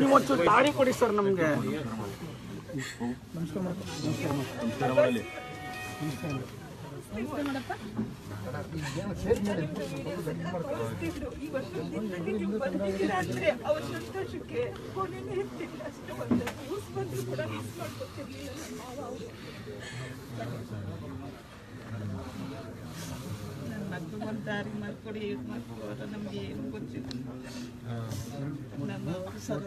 ನೀವು ಒಂಚೂರು ದಾರಿ ಕೊಡಿ ಸರ್ ನಮಗೆ ಅಂದ್ರೆ ಅವ್ರ ಸಂತೋಷಕ್ಕೆ ಕೊನೆನೇ ಇರ್ತಿಲ್ಲ ಅಷ್ಟು ಒಂದು ನ್ಯೂಸ್ ಬಂದ್ರು ಕೂಡ ಮಿಸ್ ಮಾಡ್ಕೊತಿರ್ಲಿಲ್ಲ ನಮ್ಮ ಮಾವ ಅವರು ನನ್ನ ಮಕ್ಕಳು ಒಂದು ದಾರಿ ಮಾಡ್ಕೊಡಿ ಇದು ಮಾಡ್ಕೊಡ ನಮ್ಗೆ ಏನು ಗೊತ್ತಿಲ್ಲ ನಮ್ಮ ಅವ್ರು ಸರ್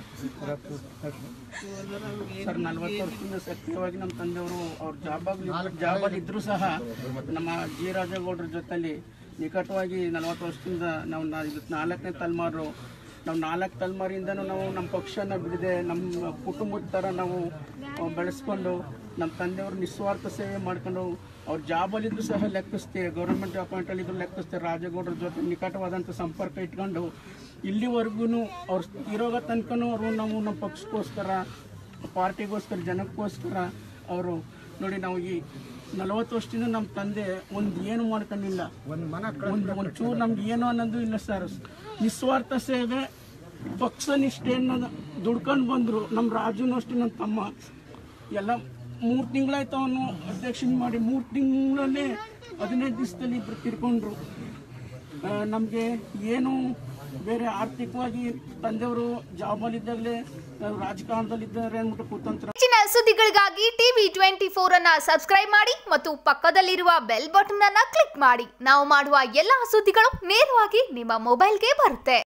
ಹೋದ್ರು ಅವ್ರಿಗೆ ಸರ್ ನಲ್ವತ್ತು ವರ್ಷದಿಂದ ಸಕ್ರಿಯವಾಗಿ ನಮ್ಮ ತಂದೆಯವರು ಅವ್ರ ಜಾಬಾಗ್ಲಿ ಜಾಬಲ್ಲಿ ಇದ್ರೂ ಸಹ ನಮ್ಮ ಜಿ ರಾಜೇಗೌಡರ ಜೊತೆಲಿ ನಿಕಟವಾಗಿ ನಲವತ್ತು ವರ್ಷದಿಂದ ನಾವು ನಾ- ಇದು ನಾಲ್ಕನೇ ತಲೆಮಾರು ನಾವು ನಾಲ್ಕು ತಲೆಮಾರಿಂದನೂ ನಾವು ನಮ್ಮ ಪಕ್ಷನ ಬಿಡದೆ ನಮ್ಮ ಕುಟುಂಬದ ಥರ ನಾವು ಅಹ್, ಬೆಳೆಸ್ಕೊಂಡು ನಮ್ಮ ತಂದೆಯವರು ನಿಸ್ವಾರ್ಥ ಸೇವೆ ಮಾಡ್ಕೊಂಡು ಅವ್ರ ಜಾಬಲ್ಲಿದ್ದು ಸಹ ಲೆಕ್ಕಿಸ್ತೇವೆ ಗೌರ್ಮೆಂಟ್ ಅಪಾಯಿಂಟಲ್ಲಿ ಇದ್ರು ಲೆಕ್ಕಿಸ್ತೇವೆ ರಾಜೇಗೌಡರ ಜೊತೆ ನಿಕಟವಾದಂಥ ಸಂಪರ್ಕ ಇಟ್ಕೊಂಡು ಇಲ್ಲಿವರೆಗೂ ಅವ್ರು ಇರೋಗ ತನಕನೂ ಅವರು ನಾವು ನಮ್ಮ ಪಕ್ಷಕ್ಕೋಸ್ಕರ ಪಾರ್ಟಿಗೋಸ್ಕರ ಜನಕ್ಕೋಸ್ಕರ ಅವರು ನೋಡಿ ನಾವು ಈ ನಲವತ್ತು ವರ್ಷದಿಂದ ನಮ್ಮ ತಂದೆ ಒಂದು ಏನು ಮಾಡ್ಕೊಂಡಿಲ್ಲ ಒಂದು ಒಂಚೂರು ನಮ್ಗೆ ಏನು ಅನ್ನೋದು ಇಲ್ಲ ಸರ್ ನಿಸ್ವಾರ್ಥ ಸೇವೆ ಪಕ್ಷ ನಿಷ್ಠೆಯನ್ನು ದುಡ್ಕೊಂಡು ಬಂದರು ನಮ್ಮ ರಾಜುನು ಅಷ್ಟೇ ನನ್ನ ತಮ್ಮ ಎಲ್ಲ ಮೂರು ತಿಂಗಳಾಯ್ತು ಅವನು ಅಧ್ಯಕ್ಷನ್ ಮಾಡಿ ಮೂರು ತಿಂಗಳಲ್ಲೇ ಹದಿನೈದು ದಿವಸದಲ್ಲಿ ಇಬ್ಬರು ತಿರ್ಕೊಂಡ್ರು ನಮಗೆ ಏನು ಬೇರೆ ಆರ್ಥಿಕವಾಗಿ ತಂದೆಯವರು ಜಾಬಲ್ಲಿದ್ದಾಗಲೇ ರಾಜಕಾರಣದಲ್ಲಿದ್ದಾರೆ ಅಂದ್ಬಿಟ್ಟು ಕುತಂತ್ರ ಹೆಚ್ಚಿನ ಸುದ್ದಿಗಳಿಗಾಗಿ ಟಿವಿ ಟ್ವೆಂಟಿ ಫೋರ್ ಅನ್ನ ಸಬ್ಸ್ಕ್ರೈಬ್ ಮಾಡಿ ಮತ್ತು ಪಕ್ಕದಲ್ಲಿರುವ ಬೆಲ್ ಬಟನ್ ಅನ್ನ ಕ್ಲಿಕ್ ಮಾಡಿ ನಾವು ಮಾಡುವ ಎಲ್ಲಾ ಸುದ್ದಿಗಳು ನೇರವಾಗಿ ನಿಮ್ಮ ಮೊಬೈಲ್ಗೆ ಬರುತ್ತೆ